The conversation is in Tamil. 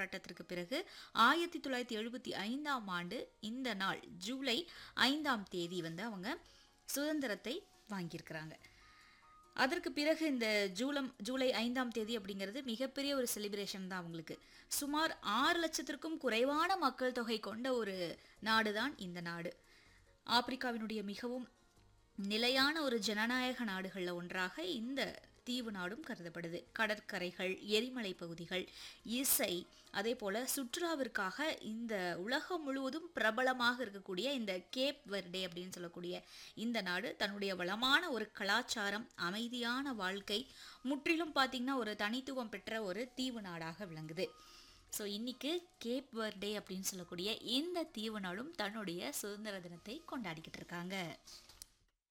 போராட்டத்திற்கு பிறகு ஆயிரத்தி தொள்ளாயிரத்தி எழுபத்தி ஐந்தாம் ஆண்டு இந்த நாள் ஜூலை ஐந்தாம் தேதி வந்து அவங்க சுதந்திரத்தை வாங்கியிருக்கிறாங்க அதற்கு பிறகு இந்த ஜூலம் ஜூலை ஐந்தாம் தேதி அப்படிங்கிறது மிகப்பெரிய ஒரு செலிப்ரேஷன் தான் அவங்களுக்கு சுமார் ஆறு லட்சத்திற்கும் குறைவான மக்கள் தொகை கொண்ட ஒரு நாடு தான் இந்த நாடு ஆப்பிரிக்காவினுடைய மிகவும் நிலையான ஒரு ஜனநாயக நாடுகளில் ஒன்றாக இந்த தீவு நாடும் கருதப்படுது கடற்கரைகள் எரிமலை பகுதிகள் இசை அதே போல சுற்றுலாவிற்காக இந்த உலகம் முழுவதும் பிரபலமாக இருக்கக்கூடிய இந்த கேப் வெர்டே அப்படின்னு சொல்லக்கூடிய இந்த நாடு தன்னுடைய வளமான ஒரு கலாச்சாரம் அமைதியான வாழ்க்கை முற்றிலும் பார்த்திங்கன்னா ஒரு தனித்துவம் பெற்ற ஒரு தீவு நாடாக விளங்குது ஸோ இன்னைக்கு கேப் வெர்டே அப்படின்னு சொல்லக்கூடிய இந்த தீவு நாடும் தன்னுடைய சுதந்திர தினத்தை கொண்டாடிக்கிட்டு இருக்காங்க